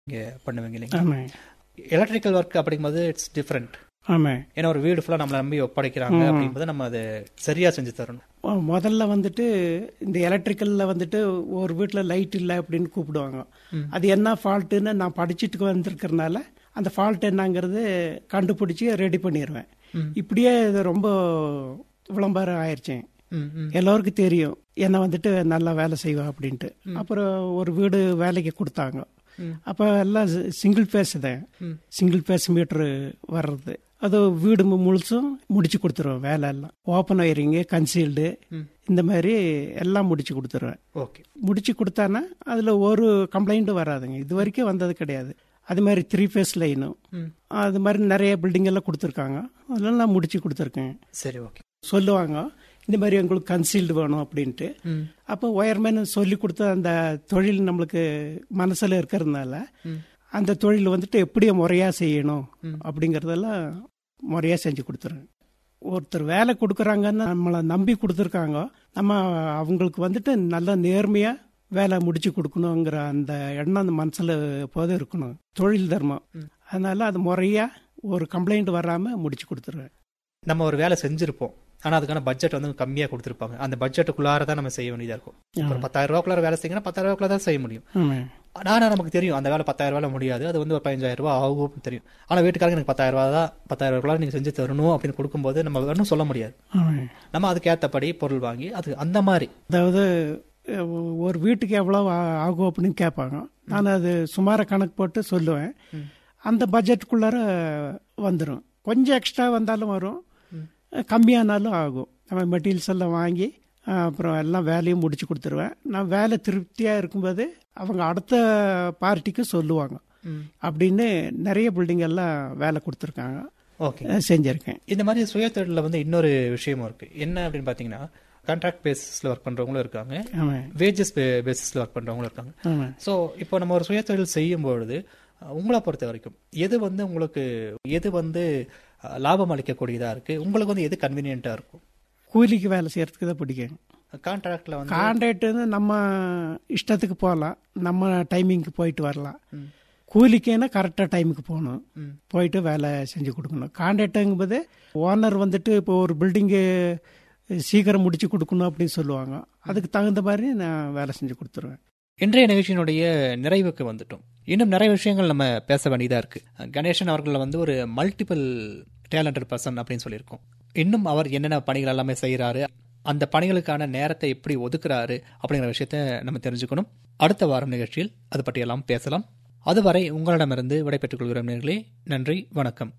இங்கே பண்ணுவீங்க இல்லைங்களா ஆமாம் எலக்ட்ரிக்கல் ஒர்க் அப்படிங்கும்போது இட்ஸ் டிஃப்ரெண்ட் ஆமாம் ஏன்னா ஒரு வீடு ஃபுல்லாக நம்மளை நம்பி ஒப்படைக்கிறாங்க அப்படிங்கும்போது நம்ம அதை சரியாக செஞ்சு தரணும் மொ- முதல்ல வந்துட்டு இந்த எலக்ட்ரிக்கலில் வந்துட்டு ஒரு வீட்டில் லைட் இல்லை அப்படின்னு கூப்பிடுவாங்க அது என்ன ஃபால்ட்டுன்னு நான் படிச்சுட்டு வந்திருக்கிறனால அந்த ஃபால்ட் என்னங்கிறது கண்டுபிடிச்சி ரெடி பண்ணிடுவேன் இப்படியே இது ரொம்ப விளம்பரம் ஆயிடுச்சு ம் ம் எல்லோருக்கும் தெரியும் என்ன வந்துட்டு நல்லா வேலை செய்வா அப்படின்ட்டு அப்புறம் ஒரு வீடு வேலைக்கு கொடுத்தாங்க அப்போ எல்லாம் சிங்கிள் பேஸ் தான் சிங்கிள் பேஸ் மீட்ரு வர்றது அது வீடு மு- முழுசும் முடிச்சு கொடுத்துருவேன் வேலை எல்லாம் ஓப்பன் ஒயரிங்கு கன்சீல்டு இந்த மாதிரி எல்லாம் முடிச்சு கொடுத்துருவேன் ஓகே முடிச்சு கொடுத்தானா அதில் ஒரு கம்ப்ளைண்ட்டும் வராதுங்க இது வரைக்கும் வந்தது கிடையாது அது மாதிரி த்ரீ ஃபேஸ் லைனும் அது மாதிரி நிறைய பில்டிங் எல்லாம் கொடுத்துருக்காங்க அதெல்லாம் நான் முடிச்சு கொடுத்துருக்கேன் சரி ஓகே சொல்லுவாங்க இந்த மாதிரி எங்களுக்கு கன்சீல்டு வேணும் அப்படின்ட்டு ம் அப்போ ஒயர்மேன் சொல்லி கொடுத்த அந்த தொழில் நம்மளுக்கு மனசுல இருக்கிறதுனால அந்த தொழில் வந்துட்டு எப்படி முறையா செய்யணும் அப்படிங்கறதெல்லாம் முறையா செஞ்சு கொடுத்துருவேன் ஒருத்தர் வேலை கொடுக்குறாங்கன்னு நம்மளை நம்பி கொடுத்துருக்காங்க நம்ம அவங்களுக்கு வந்துட்டு நல்ல நேர்மையா வேலை முடிச்சு கொடுக்கணுங்கிற அந்த எண்ணம் அந்த மனசுல எப்போதும் இருக்கணும் தொழில் தர்மம் அதனால அது முறையா ஒரு கம்ப்ளைண்ட் வராம முடிச்சு கொடுத்துருவேன் நம்ம ஒரு வேலை செஞ்சிருப்போம் ஆனா அதுக்கான பட்ஜெட் வந்து கம்மியா கொடுத்துருப்பாங்க அந்த பட்ஜெட்டுக்குள்ளார தான் நம்ம செய்ய வேண்டியதா இருக்கும் ஒரு பத்தாயிரம் ரூபாய்க்குள்ளார வேலை செய்யணும் பத்தாயிரம் ரூபாய்க்குள்ள தான் செய்ய முடியும் ஆமா ஆனா நமக்கு தெரியும் அந்த வேலை பத்தாயிரம் ரூபாய் முடியாது அது வந்து ஒரு பதினஞ்சாயிரம் ரூபாய் ஆகும் தெரியும் ஆனா வீட்டுக்காரங்க எனக்கு பத்தாயிரம் ரூபாய் தான் பத்தாயிரம் ரூபாய் நீங்க செஞ்சு தரணும் அப்படின்னு கொடுக்கும்போது நம்ம ஒன்றும் சொல்ல முடியாது ஆமா நம்ம அதுக்கேற்றபடி பொருள் வாங்கி அது அந்த மாதிரி அதாவது அஹ், ஒரு வீட்டுக்கு எவ்வளோ ஆ- ஆகும் அப்படின்னு கேட்பாங்க நான் அது சுமார கணக்கு போட்டு சொல்லுவேன் அந்த பட்ஜெட்டுக்குள்ளார வந்துடும் கொஞ்சம் எக்ஸ்ட்ரா வந்தாலும் வரும் கம்மியானாலும் ஆகும் நம்ம மெட்டீரியல்ஸ் எல்லாம் வாங்கி அஹ், அப்புறம் எல்லாம் வேலையும் முடிச்சு கொடுத்துருவேன் நான் வேலை திருப்தியாக இருக்கும்போது அவங்க அடுத்த பார்ட்டிக்கு சொல்லுவாங்க அப்படின்னு நிறைய பில்டிங் எல்லாம் வேலை கொடுத்துருக்காங்க ஓகே அஹ், செஞ்சிருக்கேன் இந்த மாதிரி சுயதொழிலில் வந்து இன்னொரு விஷயமும் இருக்கு என்ன அப்படின்னு பாத்தீங்கன்னா கான்ட்ராக்ட் பேசிஸ்ல ஒர்க் பண்றவங்களும் இருக்காங்க ஆமாம் வேஜஸ் பேசிஸ்ல ஒர்க் பண்றவங்களும் இருக்காங்க ஆமாம் ஸோ இப்போ நம்ம ஒரு சுயதொழில் செய்யும் பொழுது அஹ், உங்களை பொறுத்த வரைக்கும் எது வந்து உங்களுக்கு எது வந்து அஹ், லாபம் அளிக்கக்கூடியதா இருக்கு உங்களுக்கு வந்து எது கன்வீனியன்ட்டா இருக்கும் கூலிக்கு வேலை செய்யறதுக்கு தான் பிடிக்கும் கான்ட்ராக்ட்ல வந்து கான்ட்ராக்ட் வந்து நம்ம இஷ்டத்துக்கு போகலாம் நம்ம டைமிங்க்கு போயிட்டு வரலாம் கூலிக்கேனா கரெக்டாக டைமுக்கு போகணும் போயிட்டு வேலை செஞ்சு கொடுக்கணும் கான்ட்ராக்டுங்கும்போது ஓனர் வந்துட்டு இப்போ ஒரு பில்டிங்கு சீக்கிரம் முடிச்சு கொடுக்கணும் அப்படின்னு சொல்லுவாங்க அதுக்கு தகுந்த மாதிரி நான் வேலை செஞ்சு கொடுத்துருவேன் இன்றைய நிகழ்ச்சியினுடைய நிறைவுக்கு வந்துட்டோம் இன்னும் நிறைய விஷயங்கள் நம்ம பேச வேண்டியதா இருக்கு கணேசன் அவர்கள் வந்து ஒரு மல்டிபிள் டேலண்டட் பர்சன் அப்படின்னு சொல்லியிருக்கோம் இன்னும் அவர் என்னென்ன பணிகள் எல்லாமே செய்கிறாரு அந்த பணிகளுக்கான நேரத்தை எப்படி ஒதுக்குறாரு அப்படிங்கிற விஷயத்த நம்ம தெரிஞ்சுக்கணும் அடுத்த வாரம் நிகழ்ச்சியில் அது பற்றியெல்லாம் பேசலாம் அதுவரை உங்களிடமிருந்து விடைபெற்றுக் கொள்கிறோம் நேர்களே நன்றி வணக்கம்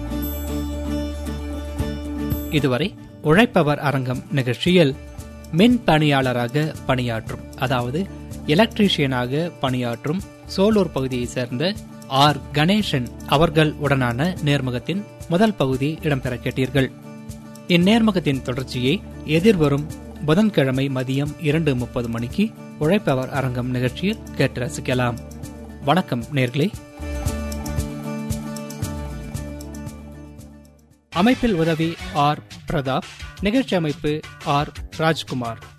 இதுவரை உழைப்பவர் அரங்கம் நிகழ்ச்சியில் மின் பணியாளராக பணியாற்றும் அதாவது எலக்ட்ரீஷியனாக பணியாற்றும் சோலூர் பகுதியைச் சேர்ந்த ஆர் கணேசன் அவர்கள் உடனான நேர்முகத்தின் முதல் பகுதி இடம்பெற கேட்டீர்கள் இந்நேர்முகத்தின் தொடர்ச்சியை எதிர்வரும் புதன்கிழமை மதியம் இரண்டு முப்பது மணிக்கு உழைப்பவர் அரங்கம் நிகழ்ச்சியில் கேட்டு ரசிக்கலாம் வணக்கம் நேர்களே அமைப்பில் உதவி ஆர் பிரதாப் நிகழ்ச்சி அமைப்பு ஆர் ராஜ்குமார்